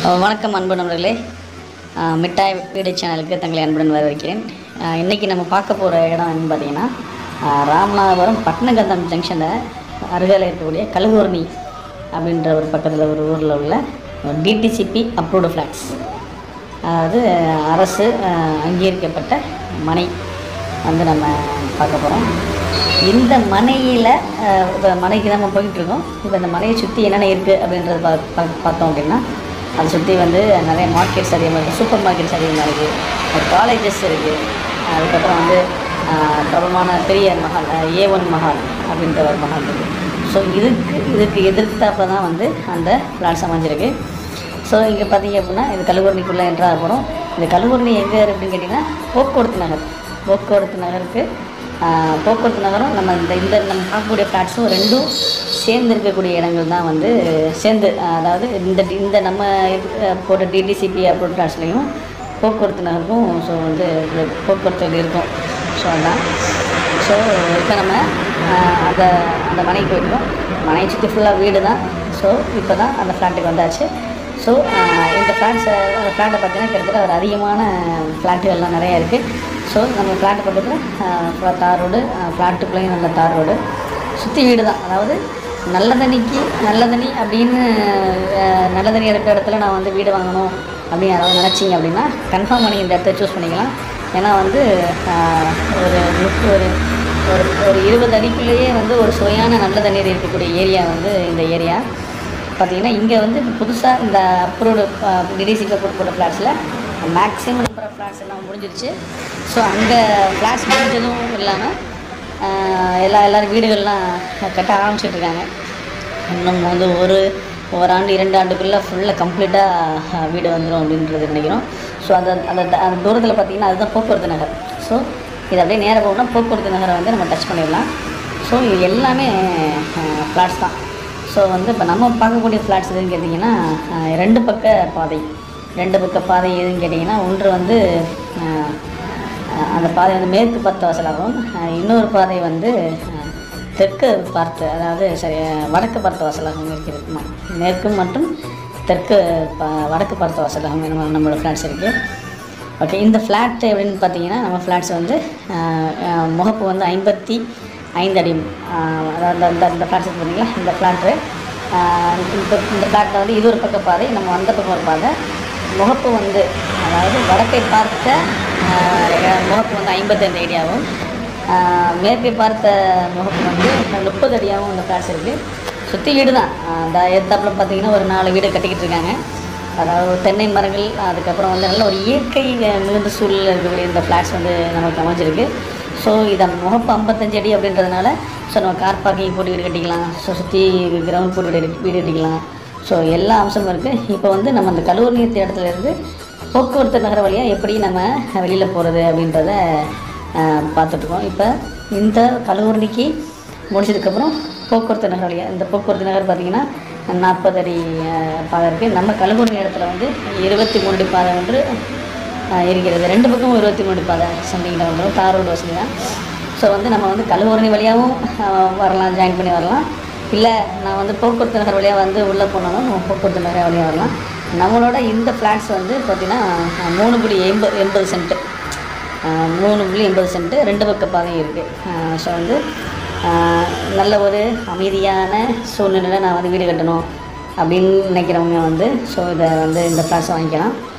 அஹ் வணக்கம் அன்பு நண்பர்களே அஹ் மிட்டாய் வீடு சேனலுக்கு தங்களை அன்புடன் வரவேற்கிறேன் அஹ் இன்னைக்கு நம்ம பார்க்க போகிற இடம் என்னன்னு பார்த்தீங்கன்னா அஹ் ராமநாதபுரம் பட்னகந்தம் ஜங்ஷனில் அருகில் இருக்கக்கூடிய கழுகூர்ணி அப்படின்ற ஒரு பக்கத்தில் ஒரு ஊரில் உள்ள டிடிசிபி அப்ரூவ்டு ஃப்ளாட்ஸ் அதாவது அரசு அஹ், அங்கீகரிக்கப்பட்ட மனை வந்து நம்ம பார்க்க போகிறோம் இந்த மனையில் இப்போ மனைக்கு தான் நம்ம போயிட்டு இருக்கோம் இப்போ இந்த மனையை சுற்றி என்னென்ன இருக்குது அப்படின்றத பா பா- பார்த்தோம் அப்படின்னா அதை சுற்றி வந்து நிறைய மார்க்கெட்ஸ் அதிகமாக இருக்குது சூப்பர் மார்க்கெட்ஸ் அதிகமாக இருக்குது காலேஜஸ் இருக்குது அதுக்கப்புறம் வந்து அஹ், பிரபலமான பெரிய மஹால் ஏ ஒன் மஹால் அப்படின்ற ஒரு மஹால் இருக்குது ஸோ இதுக்கு இதுக்கு எதிர்த்தாப்புல தான் வந்து அந்த ஃப்ளாட்ஸ் அமைஞ்சிருக்கு ஸோ இங்கே பார்த்தீங்க அப்படின்னா இது கல்லூரணிக்குள்ளே என்ட்ரா போகிறோம் இந்த கல்லூரணி எங்கே அப்படின்னு கேட்டிங்கன்னா போக்குவரத்து நகர் போக்குவரத்து நகருக்கு ஆஹ், போக்குவரத்து நகரம் நம்ம இந்த இந்த நம்ம பார்க்கக்கூடிய ஃப்ளாட்ஸும் ரெண்டும் சேர்ந்து இருக்கக்கூடிய இடங்கள் தான் வந்து சேர்ந்து ஆஹ், அதாவது இந்த இந்த நம்ம இது, ஆஹ், போட்ட டிடிசிபி அப்ரோட் ஃப்ளாட்ஸ்லேயும் போக்குவரத்து நகருக்கும் ஸோ வந்து இது போக்குவரத்து இருக்கும் ஸோ அதான் ஸோ இப்போ நம்ம ஆஹ், அந்த அந்த மனைக்கு போயிருக்கோம் மனையை சுற்றி ஃபுல்லாக வீடு தான் ஸோ இப்போ தான் அந்த ஃப்ளாட்டுக்கு வந்தாச்சு ஸோ இந்த ஃப்ளாட்ஸை அந்த ஃப்ளாட்டை பார்த்தீங்கன்னா கிட்டத்தட்ட ஒரு அதிகமான ஃப்ளாட்டுகள்லாம் நிறையா இருக்குது ஸோ நம்ம ஃப்ளாட்டு பக்கத்தில் தார் ரோடு ஃப்ளாட்டுக்குள்ளேயும் நல்ல தார் ரோடு சுற்றி வீடு தான் அதாவது நல்ல தண்ணிக்கு நல்ல தண்ணி அப்படின்னு அஹ், நல்ல தண்ணி இருக்கிற இடத்துல நான் வந்து வீடு வாங்கணும் அப்படின்னு யாராவது நினச்சிங்க அப்படின்னா கன்ஃபார்ம் பண்ணி இந்த இடத்த சூஸ் பண்ணிக்கலாம் ஏன்னா வந்து ஆஹ், ஒரு முப்ப- ஒரு ஒரு ஒரு இருபது அடிக்குள்ளேயே வந்து ஒரு சுவையான நல்ல தண்ணீர் இருக்கக்கூடிய ஏரியா வந்து இந்த ஏரியா பார்த்தீங்கன்னா இங்கே வந்து புதுசாக இந்த அப்ரூவ்டு டிடிசிக்கு அப்ரூவ் போட்ட ஃப்ளாட்ஸில் மேக்ஸிமம் நம்பர் ஆஃப் ஃப்ளாட்ஸ் எல்லாம் முடிஞ்சிருச்சு ஸோ அங்கே ஃப்ளாட்ஸ் முடிஞ்சதும் இல்லாமல் ஆஹ், எல்லா எல்லோரும் வீடுகள்லாம் கட்ட ஆரம்பிச்சிட்டு இருக்காங்க இன்னும் வந்து ஒரு ஓராண்டு இரண்டு ஆண்டுக்குள்ளே ஃபுல்லாக கம்ப்ளீட்டாக வீடு வந்துடும் அப்படின்றது நினைக்கிறோம் ஸோ அந்த அந்த அந்த தூரத்தில் பார்த்தீங்கன்னா அதுதான் போக்குவரத்து நகர் ஸோ இது அப்படியே நேராக போகணும்னா போக்குவரத்து நகரை வந்து நம்ம டச் பண்ணிடலாம் ஸோ இது எல்லாமே ஃப்ளாட்ஸ் தான் ஸோ வந்து இப்போ நம்ம பார்க்கக்கூடிய ஃப்ளாட்ஸ் எதுன்னு கேட்டிங்கன்னா அஹ், ரெண்டு பக்க பாதை ரெண்டு பக்க பாதை எதுன்னு கேட்டிங்கன்னா ஒன்று வந்து அஹ், அஹ், அந்த பாதை வந்து மேற்கு பார்த்த வாசலாகவும் அஹ், இன்னொரு பாதை வந்து அஹ், தெற்கு பார்த்து அதாவது சரி அஹ், வடக்கு பார்த்த வாசலாகவும் இருக்கிறது ம- மேற்கு மற்றும் தெற்கு ப வடக்கு பார்த்த வாசலாகவும் நம்ம நம்மளோட ஃப்ளாட்ஸ் இருக்குது ஓகே இந்த ஃப்ளாட் எப்படின்னு பார்த்தீங்கன்னா நம்ம ஃப்ளாட்ஸ் வந்து அஹ், அஹ், முகப்பு வந்து ஐம்பத்தி ஐந்து அடி அஹ், அதாவது இந்த இந்த ஃப்ளாட்ஸ் பார்த்தீங்களா இந்த ஃப்ளாட்டு இந்த இந்த ஃப்ளாட்டில் வந்து இது ஒரு பக்க பாதை நம்ம வந்த பக்கம் ஒரு பாதை முகப்பு வந்து அதாவது வடக்கை பார்த்த அஹ், முகப்பு வந்து ஐம்பத்தைந்து அடியாகவும் அஹ், மேற்கை பார்த்த முகப்பு வந்து முப்பது அடியாகவும் இந்த ஃப்ளாட்ஸ் இருக்குது சுற்றி வீடு தான் அந்த எத்தாப்பில் பார்த்தீங்கன்னா ஒரு நாலு வீடு கட்டிக்கிட்டு இருக்காங்க அதாவது தென்னை மரங்கள் அதுக்கப்புறம் வந்து நல்ல ஒரு இயற்கை மிகுந்த சூழலில் இருக்கக்கூடிய இந்த ஃப்ளாட்ஸ் வந்து நமக்கு அமைஞ்சிருக்கு ஸோ இதை முகப்பு ஐம்பத்தஞ்சு அடி அப்படின்றதுனால ஸோ நம்ம கார் பார்க்கிங் போட்டு வீடு கட்டிக்கலாம் ஸோ சுற்றி கிரவுண்ட் போட்டு வீடு வீடு கட்டிக்கலாம் ஸோ எல்லா அம்சமும் இருக்குது இப்போ வந்து நம்ம அந்த கல்லூரி இடத்துல இருந்து போக்குவரத்து நகர வழியாக எப்படி நம்ம வெளியில் போகிறது அப்படின்றத ஆஹ், பார்த்துட்ருக்கோம் இப்போ இந்த கல்லூரிக்கு முடிச்சதுக்கப்புறம் போக்குவரத்து நகர் வழியாக இந்த போக்குவரத்து நகர் பார்த்திங்கன்னா நாற்பது அடி ஆஹ், பாதை இருக்குது நம்ம கல்லூரி இடத்துல வந்து இருபத்தி மூணு அடி பாதை ஒன்று ஆஹ், இருக்கிறது ரெண்டு பக்கமும் இருபத்தி மூணு அடி பாதை சம்திங்கில் வந்துடும் தார் ரோடு வசதி தான் ஸோ வந்து நம்ம வந்து கல்லூரணி வழியாகவும் ஆஹ், வரலாம் ஜாயின் பண்ணி வரலாம் இல்லை நான் வந்து போக்குவரத்து நகர் வழியாக வந்து உள்ளே போனாலும் நம்ம போக்குவரத்து நகர் வழியாக வரலாம் நம்மளோட இந்த ஃப்ளாட்ஸ் வந்து பார்த்திங்கன்னா ஆஹ், மூணு புள்ளி எண்பது எண்பது சென்ட்டு ஆஹ், மூணு புள்ளி எண்பது சென்ட்டு ரெண்டு பக்க பாதையும் இருக்குது ஸோ வந்து ஆஹ், நல்ல ஒரு அமைதியான சூழ்நிலையில் நான் வந்து வீடு கட்டணும் அப்படின்னு நினைக்கிறவங்க வந்து ஸோ இதை வந்து இந்த ஃப்ளாட்ஸ் வாங்கிக்கலாம்